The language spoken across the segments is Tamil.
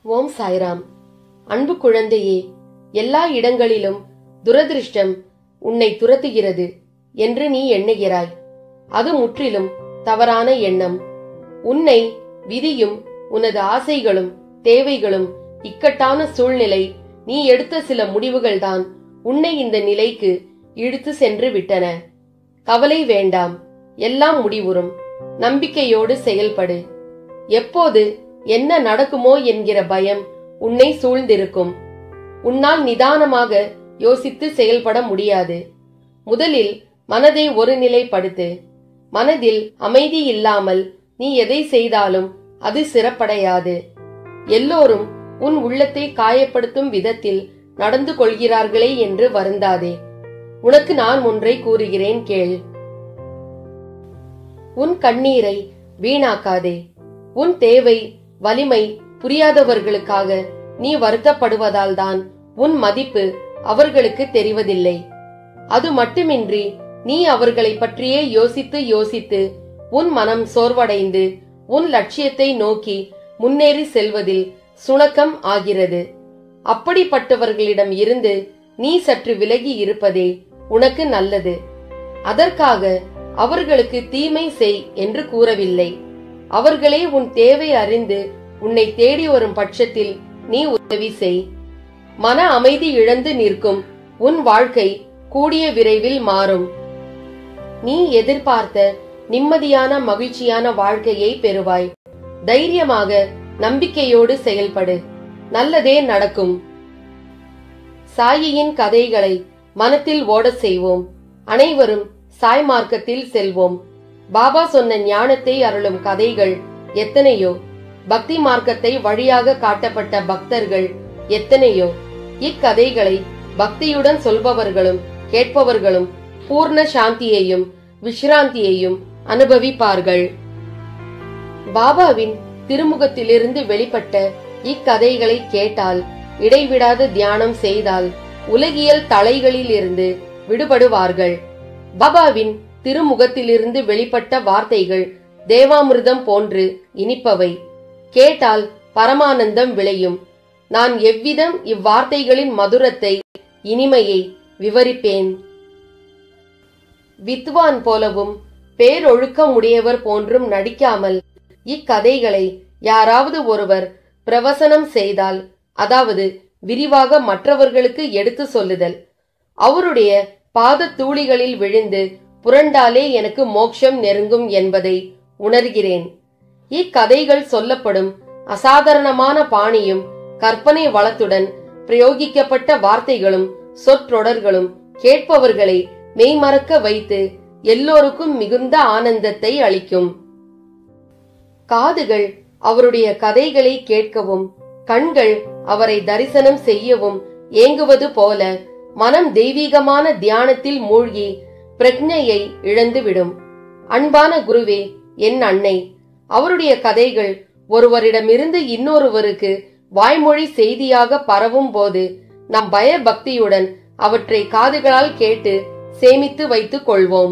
ஓம் சாய்ராம் அன்பு குழந்தையே எல்லா இடங்களிலும் துரதிருஷ்டம் உன்னை துரத்துகிறது என்று நீ எண்ணுகிறாய் அது முற்றிலும் தவறான எண்ணம் உன்னை விதியும் உனது ஆசைகளும் தேவைகளும் இக்கட்டான சூழ்நிலை நீ எடுத்த சில முடிவுகள்தான் உன்னை இந்த நிலைக்கு இழுத்து சென்று விட்டன கவலை வேண்டாம் எல்லாம் முடிவுறும் நம்பிக்கையோடு செயல்படு எப்போது என்ன நடக்குமோ என்கிற பயம் உன்னை சூழ்ந்திருக்கும் உன்னால் நிதானமாக யோசித்து செயல்பட முடியாது முதலில் மனதை ஒருநிலைப்படுத்து மனதில் அமைதி இல்லாமல் நீ எதை செய்தாலும் அது சிறப்படையாது எல்லோரும் உன் உள்ளத்தை காயப்படுத்தும் விதத்தில் நடந்து கொள்கிறார்களே என்று வருந்தாதே உனக்கு நான் ஒன்றை கூறுகிறேன் கேள் உன் கண்ணீரை வீணாக்காதே உன் தேவை வலிமை புரியாதவர்களுக்காக நீ வருத்தப்படுவதால் தான் உன் மதிப்பு அவர்களுக்கு தெரிவதில்லை அது மட்டுமின்றி நீ அவர்களை பற்றியே யோசித்து யோசித்து உன் மனம் சோர்வடைந்து உன் லட்சியத்தை நோக்கி முன்னேறி செல்வதில் சுணக்கம் ஆகிறது அப்படிப்பட்டவர்களிடம் இருந்து நீ சற்று விலகி இருப்பதே உனக்கு நல்லது அதற்காக அவர்களுக்கு தீமை செய் என்று கூறவில்லை அவர்களே உன் தேவை அறிந்து உன்னை தேடி வரும் பட்சத்தில் நீ உதவி செய் மன அமைதி இழந்து நிற்கும் உன் வாழ்க்கை கூடிய விரைவில் மாறும் நீ எதிர்பார்த்த நிம்மதியான மகிழ்ச்சியான வாழ்க்கையை பெறுவாய் தைரியமாக நம்பிக்கையோடு செயல்படு நல்லதே நடக்கும் சாயியின் கதைகளை மனத்தில் ஓடச் செய்வோம் அனைவரும் சாய் மார்க்கத்தில் செல்வோம் பாபா சொன்ன ஞானத்தை அருளும் கதைகள் எத்தனையோ பக்தி மார்க்கத்தை வழியாக காட்டப்பட்ட பக்தர்கள் எத்தனையோ இக்கதைகளை பக்தியுடன் சொல்பவர்களும் கேட்பவர்களும் பூர்ண சாந்தியையும் விஷ்ராந்தியையும் அனுபவிப்பார்கள் பாபாவின் திருமுகத்திலிருந்து வெளிப்பட்ட இக்கதைகளை கேட்டால் இடைவிடாத தியானம் செய்தால் உலகியல் தலைகளில் இருந்து விடுபடுவார்கள் பாபாவின் திருமுகத்திலிருந்து வெளிப்பட்ட வார்த்தைகள் தேவாமிர்தம் போன்று இனிப்பவை கேட்டால் பரமானந்தம் விளையும் நான் எவ்விதம் இவ்வார்த்தைகளின் மதுரத்தை இனிமையை விவரிப்பேன் வித்வான் போலவும் பேரொழுக்கம் உடையவர் போன்றும் நடிக்காமல் இக்கதைகளை யாராவது ஒருவர் பிரவசனம் செய்தால் அதாவது விரிவாக மற்றவர்களுக்கு எடுத்து சொல்லுதல் அவருடைய பாத தூளிகளில் விழுந்து புரண்டாலே எனக்கு மோட்சம் நெருங்கும் என்பதை உணர்கிறேன் இக்கதைகள் சொல்லப்படும் அசாதாரணமான பாணியும் கற்பனை வளத்துடன் பிரயோகிக்கப்பட்ட வார்த்தைகளும் சொற்றொடர்களும் கேட்பவர்களை மெய்மறக்க வைத்து எல்லோருக்கும் மிகுந்த ஆனந்தத்தை அளிக்கும் காதுகள் அவருடைய கதைகளை கேட்கவும் கண்கள் அவரை தரிசனம் செய்யவும் ஏங்குவது போல மனம் தெய்வீகமான தியானத்தில் மூழ்கி பிரக்ஞையை இழந்துவிடும் அன்பான குருவே என் அன்னை அவருடைய கதைகள் ஒருவரிடமிருந்து இன்னொருவருக்கு வாய்மொழி செய்தியாக பரவும் போது நாம் பயபக்தியுடன் அவற்றை காதுகளால் கேட்டு சேமித்து வைத்துக் கொள்வோம்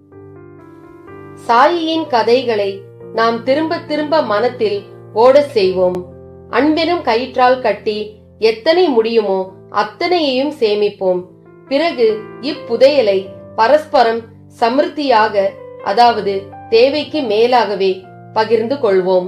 சாயியின் கதைகளை நாம் திரும்ப திரும்ப மனத்தில் ஓடச் செய்வோம் அன்பெனும் கயிற்றால் கட்டி எத்தனை முடியுமோ அத்தனையையும் சேமிப்போம் பிறகு இப்புதையலை பரஸ்பரம் சமிருத்தியாக அதாவது தேவைக்கு மேலாகவே பகிர்ந்து கொள்வோம்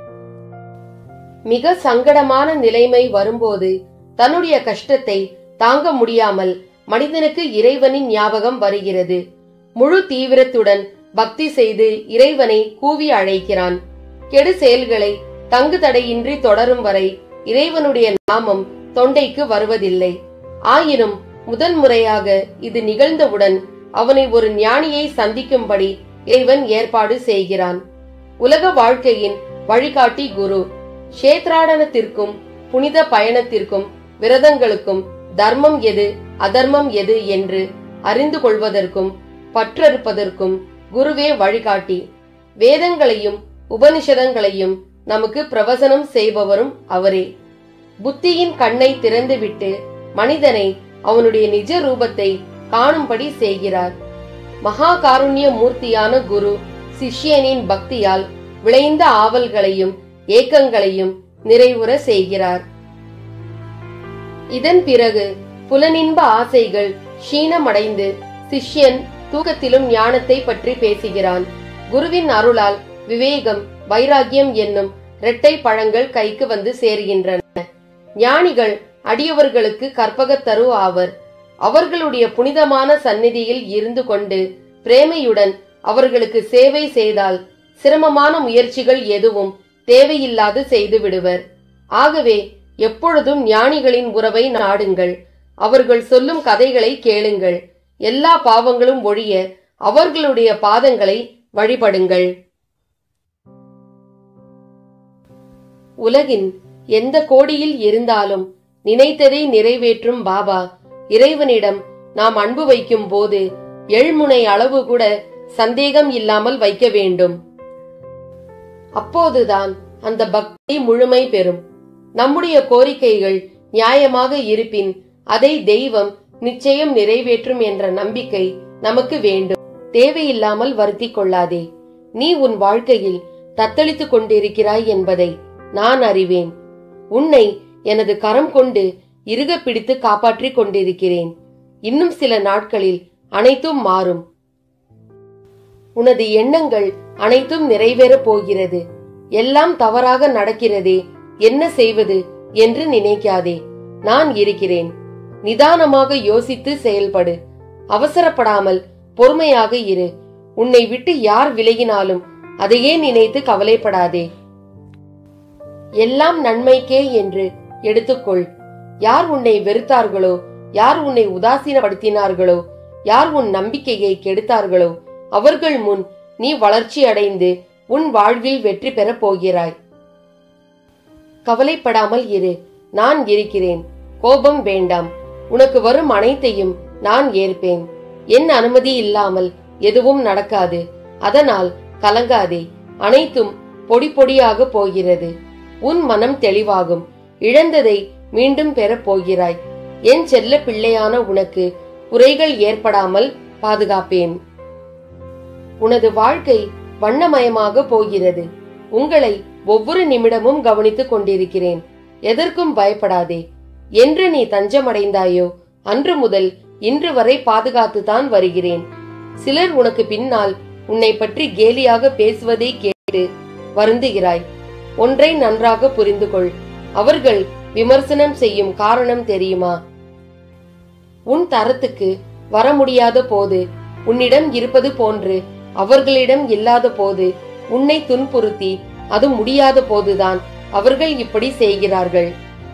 மிக சங்கடமான நிலைமை வரும்போது தன்னுடைய கஷ்டத்தை தாங்க முடியாமல் மனிதனுக்கு இறைவனின் ஞாபகம் வருகிறது முழு தீவிரத்துடன் பக்தி செய்து இறைவனை கூவி அழைக்கிறான் கெடு செயல்களை தங்கு தடையின்றி தொடரும் வரை இறைவனுடைய நாமம் தொண்டைக்கு வருவதில்லை ஆயினும் முதல் முறையாக இது நிகழ்ந்தவுடன் அவனை ஒரு ஞானியை சந்திக்கும்படி இறைவன் ஏற்பாடு செய்கிறான் உலக வாழ்க்கையின் வழிகாட்டி குரு கஷேத்ராடனத்திற்கும் புனித பயணத்திற்கும் விரதங்களுக்கும் தர்மம் எது அதர்மம் எது என்று அறிந்து கொள்வதற்கும் பற்றறுப்பதற்கும் குருவே வழிகாட்டி வேதங்களையும் உபனிஷதங்களையும் நமக்கு பிரவசனம் செய்பவரும் அவரே புத்தியின் கண்ணை திறந்துவிட்டு மனிதனை அவனுடைய நிஜ ரூபத்தை காணும்படி செய்கிறார் மகா காருண்ய மூர்த்தியான குரு சிஷ்யனின் பக்தியால் விளைந்த ஆவல்களையும் ஏக்கங்களையும் நிறைவுற செய்கிறார் இதன் பிறகு புலனின்ப ஆசைகள் க்ஷீணமடைந்து சிஷ்யன் தூக்கத்திலும் ஞானத்தை பற்றி பேசுகிறான் குருவின் அருளால் விவேகம் வைராகியம் என்னும் இரட்டை பழங்கள் கைக்கு வந்து சேருகின்றன ஞானிகள் அடியவர்களுக்கு கற்பகத்தரு ஆவர் அவர்களுடைய புனிதமான சந்நிதியில் இருந்து கொண்டு பிரேமையுடன் அவர்களுக்கு சேவை செய்தால் சிரமமான முயற்சிகள் எதுவும் தேவையில்லாது செய்து விடுவர் ஆகவே எப்பொழுதும் ஞானிகளின் உறவை நாடுங்கள் அவர்கள் சொல்லும் கதைகளை கேளுங்கள் எல்லா பாவங்களும் ஒழிய அவர்களுடைய பாதங்களை வழிபடுங்கள் உலகின் எந்த கோடியில் இருந்தாலும் நினைத்ததை நிறைவேற்றும் பாபா இறைவனிடம் நாம் அன்பு வைக்கும் போது எழ்முனை அளவு கூட சந்தேகம் இல்லாமல் வைக்க வேண்டும் அப்போதுதான் அந்த பக்தி முழுமை பெறும் நம்முடைய கோரிக்கைகள் நியாயமாக இருப்பின் அதை தெய்வம் நிச்சயம் நிறைவேற்றும் என்ற நம்பிக்கை நமக்கு வேண்டும் தேவையில்லாமல் வருத்திக் கொள்ளாதே நீ உன் வாழ்க்கையில் தத்தளித்துக் கொண்டிருக்கிறாய் என்பதை நான் அறிவேன் உன்னை எனது கரம் கொண்டு இறுக பிடித்து காப்பாற்றிக் கொண்டிருக்கிறேன் இன்னும் சில நாட்களில் அனைத்தும் மாறும் உனது எண்ணங்கள் அனைத்தும் நிறைவேறப் போகிறது எல்லாம் தவறாக நடக்கிறதே என்ன செய்வது என்று நினைக்காதே நான் இருக்கிறேன் நிதானமாக யோசித்து செயல்படு அவசரப்படாமல் பொறுமையாக இரு உன்னை விட்டு யார் விலகினாலும் அதையே நினைத்து கவலைப்படாதே எல்லாம் நன்மைக்கே என்று எடுத்துக்கொள் யார் உன்னை வெறுத்தார்களோ யார் உன்னை உதாசீனப்படுத்தினார்களோ யார் உன் நம்பிக்கையை கெடுத்தார்களோ அவர்கள் முன் நீ வளர்ச்சி அடைந்து உன் வாழ்வில் வெற்றி பெறப் போகிறாய் கவலைப்படாமல் இரு நான் இருக்கிறேன் கோபம் வேண்டாம் உனக்கு வரும் அனைத்தையும் நான் ஏற்பேன் என் அனுமதி இல்லாமல் எதுவும் நடக்காது அதனால் கலங்காதே அனைத்தும் பொடி பொடியாக போகிறது உன் மனம் தெளிவாகும் இழந்ததை மீண்டும் பெறப் போகிறாய் என் செல்ல பிள்ளையான உனக்கு குறைகள் ஏற்படாமல் பாதுகாப்பேன் உனது வாழ்க்கை வண்ணமயமாக போகிறது உங்களை ஒவ்வொரு நிமிடமும் கவனித்துக் கொண்டிருக்கிறேன் எதற்கும் பயப்படாதே என்று நீ தஞ்சமடைந்தாயோ அன்று முதல் இன்று வரை பாதுகாத்துதான் வருகிறேன் சிலர் உனக்கு பின்னால் உன்னை பற்றி கேலியாக பேசுவதை கேட்டு வருந்துகிறாய் ஒன்றை நன்றாக புரிந்து கொள் அவர்கள் விமர்சனம் செய்யும் காரணம் தெரியுமா உன் தரத்துக்கு வர முடியாத போது உன்னிடம் இருப்பது போன்று அவர்களிடம் இல்லாத போது உன்னை துன்புறுத்தி அது முடியாத போதுதான் அவர்கள் இப்படி செய்கிறார்கள்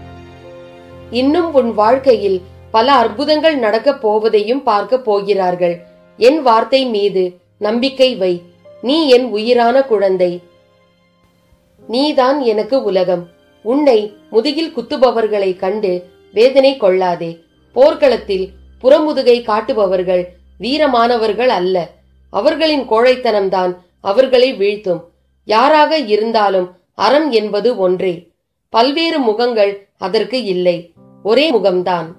இன்னும் உன் வாழ்க்கையில் பல அற்புதங்கள் நடக்கப் போவதையும் பார்க்க போகிறார்கள் என் வார்த்தை மீது நம்பிக்கை வை நீ என் உயிரான குழந்தை நீதான் எனக்கு உலகம் உன்னை முதுகில் குத்துபவர்களை கண்டு வேதனை கொள்ளாதே போர்க்களத்தில் புறமுதுகை காட்டுபவர்கள் வீரமானவர்கள் அல்ல அவர்களின் கோழைத்தனம்தான் அவர்களை வீழ்த்தும் யாராக இருந்தாலும் அறம் என்பது ஒன்றே பல்வேறு முகங்கள் அதற்கு இல்லை ஒரே முகம்தான்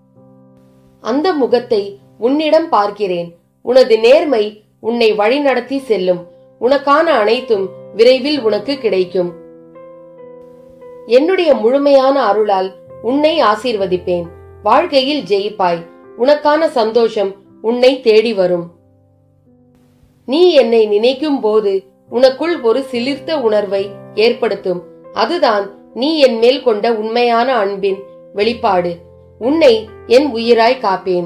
அந்த முகத்தை உன்னிடம் பார்க்கிறேன் உனது நேர்மை உன்னை வழிநடத்தி செல்லும் உனக்கான அனைத்தும் விரைவில் உனக்கு கிடைக்கும் என்னுடைய முழுமையான அருளால் உன்னை ஆசீர்வதிப்பேன் வாழ்க்கையில் ஜெயிப்பாய் உனக்கான சந்தோஷம் உன்னை தேடி வரும் நீ என்னை நினைக்கும் போது உனக்குள் ஒரு சிலிர்த்த உணர்வை ஏற்படுத்தும் அதுதான் நீ என் மேல் கொண்ட உண்மையான அன்பின் வெளிப்பாடு உன்னை என் உயிராய் காப்பேன்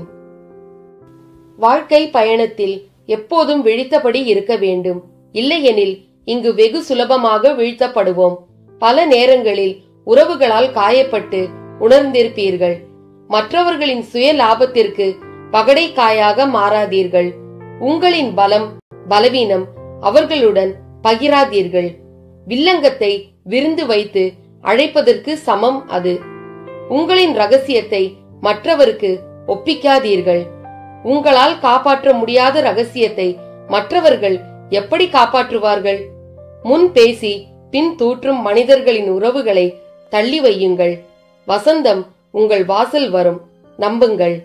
வாழ்க்கை பயணத்தில் எப்போதும் விழித்தபடி இருக்க வேண்டும் இல்லையெனில் இங்கு வெகு சுலபமாக வீழ்த்தப்படுவோம் பல நேரங்களில் உறவுகளால் காயப்பட்டு உணர்ந்திருப்பீர்கள் மற்றவர்களின் சுய லாபத்திற்கு பகடை காயாக மாறாதீர்கள் உங்களின் பலம் பலவீனம் அவர்களுடன் பகிராதீர்கள் வில்லங்கத்தை விருந்து வைத்து அழைப்பதற்கு சமம் அது உங்களின் ரகசியத்தை மற்றவருக்கு ஒப்பிக்காதீர்கள் உங்களால் காப்பாற்ற முடியாத ரகசியத்தை மற்றவர்கள் எப்படி காப்பாற்றுவார்கள் முன் பேசி பின் தூற்றும் மனிதர்களின் உறவுகளை தள்ளி வையுங்கள் வசந்தம் உங்கள் வாசல் வரும் நம்புங்கள்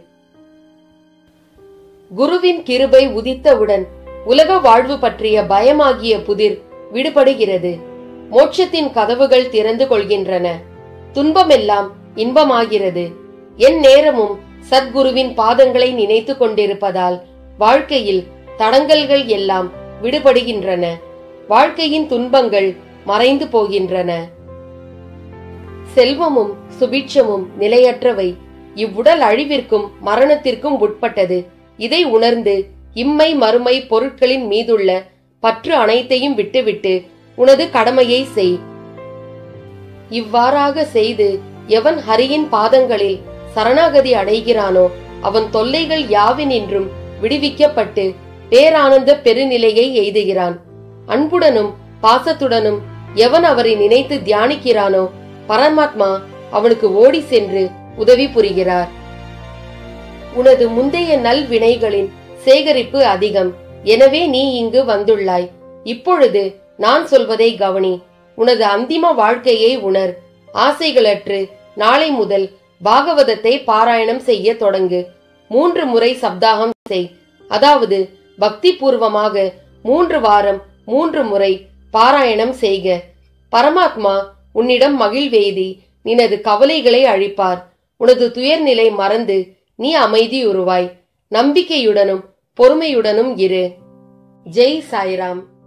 குருவின் கிருபை உதித்தவுடன் உலக வாழ்வு பற்றிய பயமாகிய புதிர் விடுபடுகிறது மோட்சத்தின் கதவுகள் திறந்து கொள்கின்றன துன்பமெல்லாம் இன்பமாகிறது என் நேரமும் சத்குருவின் பாதங்களை நினைத்து கொண்டிருப்பதால் வாழ்க்கையில் தடங்கல்கள் எல்லாம் விடுபடுகின்றன வாழ்க்கையின் துன்பங்கள் மறைந்து போகின்றன செல்வமும் சுபிட்சமும் நிலையற்றவை இவ்வுடல் அழிவிற்கும் மரணத்திற்கும் உட்பட்டது இதை உணர்ந்து இம்மை மறுமை பொருட்களின் மீதுள்ள பற்று அனைத்தையும் விட்டுவிட்டு உனது கடமையை செய் இவ்வாறாக செய்து எவன் ஹரியின் பாதங்களில் சரணாகதி அடைகிறானோ அவன் தொல்லைகள் யாவினின்றும் விடுவிக்கப்பட்டு பேரானந்த பெருநிலையை எய்துகிறான் அன்புடனும் பாசத்துடனும் எவன் அவரை நினைத்து தியானிக்கிறானோ பரமாத்மா அவனுக்கு ஓடி சென்று உதவி புரிகிறார் உனது முந்தைய நல் வினைகளின் சேகரிப்பு அதிகம் எனவே நீ இங்கு வந்துள்ளாய் இப்பொழுது நான் சொல்வதை கவனி உனது அந்திம வாழ்க்கையை உணர் ஆசைகளற்று நாளை முதல் பாகவதத்தை பாராயணம் செய்ய தொடங்கு மூன்று முறை சப்தாகம் செய் அதாவது பக்தி பூர்வமாக மூன்று வாரம் மூன்று முறை பாராயணம் செய்க பரமாத்மா உன்னிடம் மகிழ்வேதி நினது கவலைகளை அழிப்பார் உனது துயர்நிலை மறந்து நீ அமைதியுறுவாய் நம்பிக்கையுடனும் பொறுமையுடனும் இரு ஜெய் சாய்ராம்